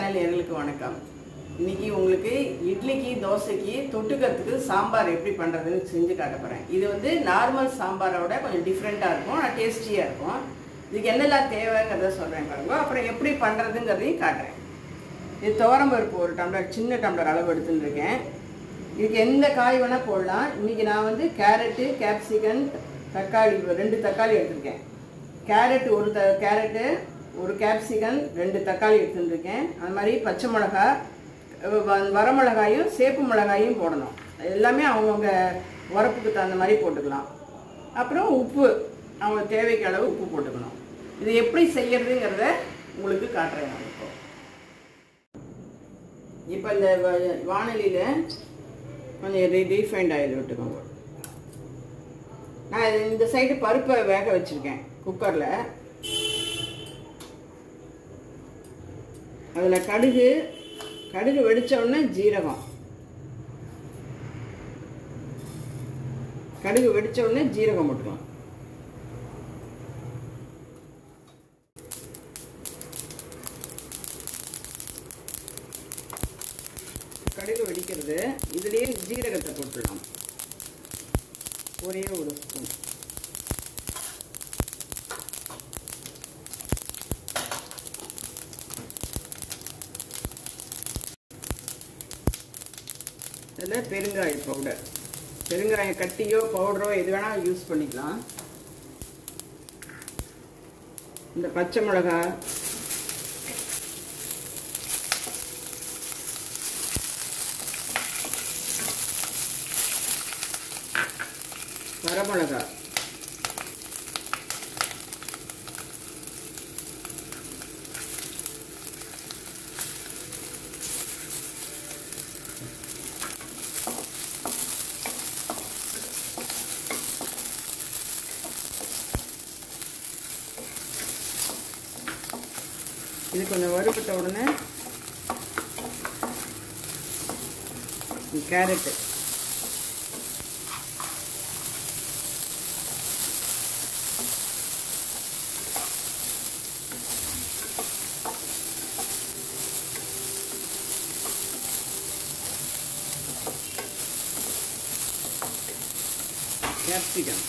Channel நேயர்களுக்கு வணக்கம் இன்னைக்கு உங்களுக்கு இட்லிக்கு தோசைக்கு தொட்டுக்கிறதுக்கு சாம்பார் எப்படி பண்ணுறதுன்னு செஞ்சு காட்ட போகிறேன் இது வந்து நார்மல் சாம்பாரோட கொஞ்சம் டிஃப்ரெண்ட்டாக இருக்கும் ஆனால் டேஸ்டியாக இருக்கும் இதுக்கு என்னெல்லாம் தேவைங்கிறத சொல்கிறேன் பாருங்க அப்புறம் எப்படி பண்ணுறதுங்கிறதையும் காட்டுறேன் இது துவரம்பருப்பு ஒரு டம்ளர் சின்ன டம்ளர் அளவு எடுத்துட்டுருக்கேன் இதுக்கு எந்த காய் வேணால் போடலாம் இன்றைக்கி நான் வந்து கேரட்டு கேப்சிகன் தக்காளி ரெண்டு தக்காளி எடுத்திருக்கேன் கேரட் ஒரு த கேரட்டு ஒரு கேப்சிகன் ரெண்டு தக்காளி எடுத்துருக்கேன் அது மாதிரி பச்சை மிளகா வ- வரமிளகாயும் சேப்பு மிளகாயும் போடணும் எல்லாமே அவங்கவுங்க உரப்புக்கு தகுந்த மாதிரி போட்டுக்கலாம் அப்புறம் உப்பு அவங்க தேவைக்கு அளவு உப்பு போட்டுக்கணும் இது எப்படி செய்யறதுங்கிறத உங்களுக்கு காட்டுறேன் நான் இப்போ இப்போ இந்த வ- வாணலியில் கொஞ்சம் ரீ ரீஃபைண்ட் ஆயில் விட்டுக்கோங்க நான் இது- இந்த சைடு பருப்பை வேக வச்சுருக்கேன் குக்கரில் அதில் கடுகு கடுகு வெடிச்ச உடனே ஜீரகம் கடுகு வெடிச்ச உடனே ஜீரகம் போட்டுக்கலாம் கடுகு வெடிக்கிறது இதுலேயே ஜீரகத்தை போட்டுடலாம் ஒரே ஒரு ஸ்பூன் இதில் பெருங்காய பவுடர் பெருங்காயம் கட்டியோ பவுடரோ எது வேணால் யூஸ் பண்ணிக்கலாம் இந்த பச்சை மிளகா வரமிளகா இது கொஞ்சம் வறுபட்ட உடனே கேரட்டு கேப்சிகம்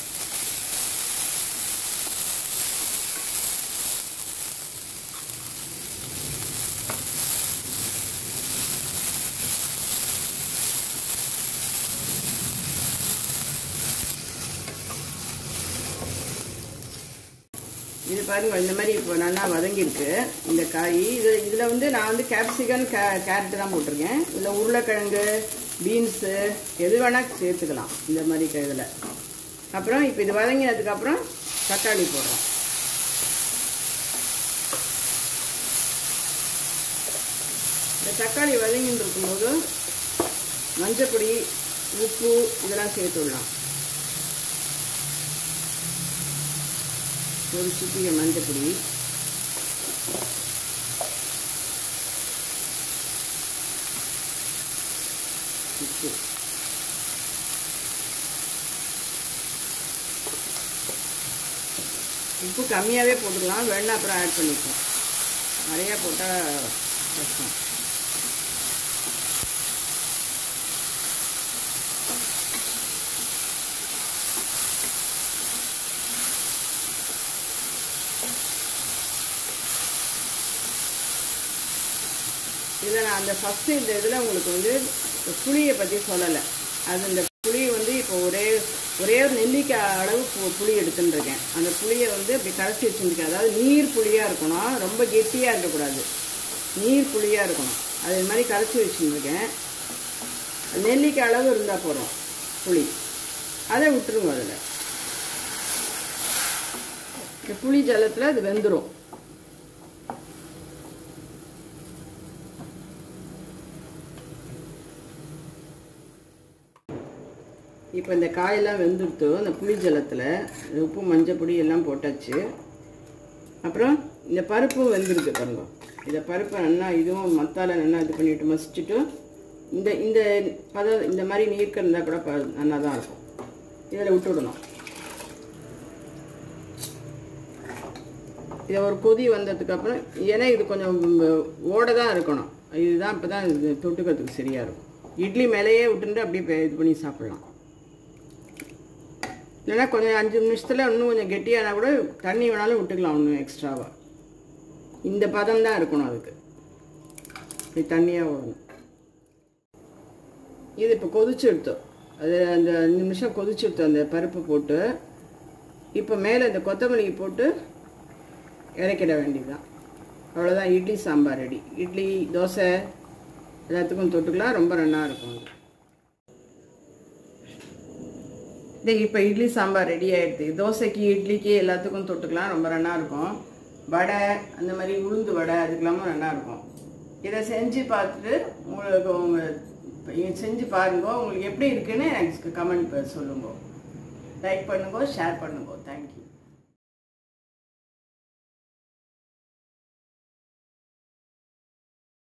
இது பாருங்க இந்த மாதிரி இப்போ நல்லா வதங்கியிருக்கு இந்த காய் இது இதில் வந்து நான் வந்து கேப்சிகன் கே கேரட் தான் போட்டிருக்கேன் இதில் உருளைக்கிழங்கு பீன்ஸு எது வேணால் சேர்த்துக்கலாம் இந்த மாதிரி இதில் அப்புறம் இப்போ இது வதங்கினதுக்கப்புறம் தக்காளி போடுறோம் இந்த தக்காளி வதங்கின்னு இருக்கும்போது மஞ்சப்பொடி உப்பு இதெல்லாம் சேர்த்து விடலாம் ஒரு சிட்டிகை மஞ்சப்பொடி உப்பு உப்பு கம்மியாகவே போட்டுக்கலாம் வேணா அப்புறம் ஆட் பண்ணிக்கலாம் நிறையா போட்டால் கஷ்டம் இதில் நான் அந்த ஃபஸ்ட்டு இந்த இதில் உங்களுக்கு வந்து புளியை பற்றி சொல்லலை அது இந்த புளி வந்து இப்போ ஒரே ஒரே ஒரு நெல்லிக்காய் அளவு பு- புளி எடுத்துட்டுருக்கேன் அந்த புளியை வந்து இப்படி கரைச்சி வச்சுருக்கேன் அதாவது நீர் புளியாக இருக்கணும் ரொம்ப கெட்டியாக இருக்கக்கூடாது நீர் புளியாக இருக்கணும் அது இது மாதிரி கரைச்சி வச்சுருக்கேன் நெல்லிக்காய் அளவு இருந்தால் போதும் புளி அதை விட்டுருங்க அதில் இந்த புளி ஜலத்தில் அது வெந்துடும் இப்போ இந்த காயெல்லாம் வெந்துடுத்து அந்த புளி ஜலத்தில் உப்பு மஞ்சள் பொடி எல்லாம் போட்டாச்சு அப்புறம் இந்த பருப்பும் வெந்திருக்கு பாருங்க இந்த பருப்பை நல்லா இதுவும் மத்தால நல்லா இது பண்ணிட்டு மசிச்சுட்டு இந்த இந்த பதம் இந்த மாதிரி நீர்க்க இருந்தால் கூட ப நல்லா தான் இருக்கும் இதில் விட்டுவிடணும் இதை ஒரு கொதி வந்ததுக்கப்புறம் ஏன்னா இது கொஞ்சம் ஓட தான் இருக்கணும் இதுதான் இப்போ தான் இது தொட்டுக்கிறதுக்கு சரியாக இருக்கும் இட்லி மேலேயே விட்டுட்டு அப்படியே பே- இது பண்ணி சாப்பிட்லாம் இல்லைன்னா கொஞ்சம் அஞ்சு நிமிஷத்தில் இன்னும் கொஞ்சம் கெட்டியானா கூட தண்ணி வேணாலும் விட்டுக்கலாம் இன்னும் எக்ஸ்ட்ராவாக இந்த பதம் தான் இருக்கணும் அதுக்கு இப்படி தண்ணியாக ஓடணும் இது இப்போ கொதிச்சு எடுத்தோம் அது அந்த அஞ்சு நிமிஷம் கொதிச்சு எடுத்தோம் அந்த பருப்பு போட்டு இப்போ மேலே இந்த கொத்தமல்லி போட்டு இறக்கிட வேண்டியதுதான் அவ்வளோதான் இட்லி சாம்பார் ரெடி இட்லி தோசை எல்லாத்துக்கும் தொட்டுக்கலாம் ரொம்ப நல்லா இருக்கும் அது. இது இப்போ இட்லி சாம்பார் ரெடி ஆயிடுது தோசைக்கு இட்லிக்கு எல்லாத்துக்கும் தொட்டுக்கலாம் ரொம்ப நல்லா இருக்கும் வடை அந்த மாதிரி உளுந்து வடை அதுக்கெல்லாமும் நல்லா இருக்கும் இதை செஞ்சு பார்த்துட்டு உங்களுக்கு உங்கள் செஞ்சு பாருங்க உங்களுக்கு எப்படி இருக்குன்னு எனக்கு கமெண்ட் சொல்லுங்க லைக் பண்ணுங்க ஷேர் பண்ணுங்க தேங்க்யூ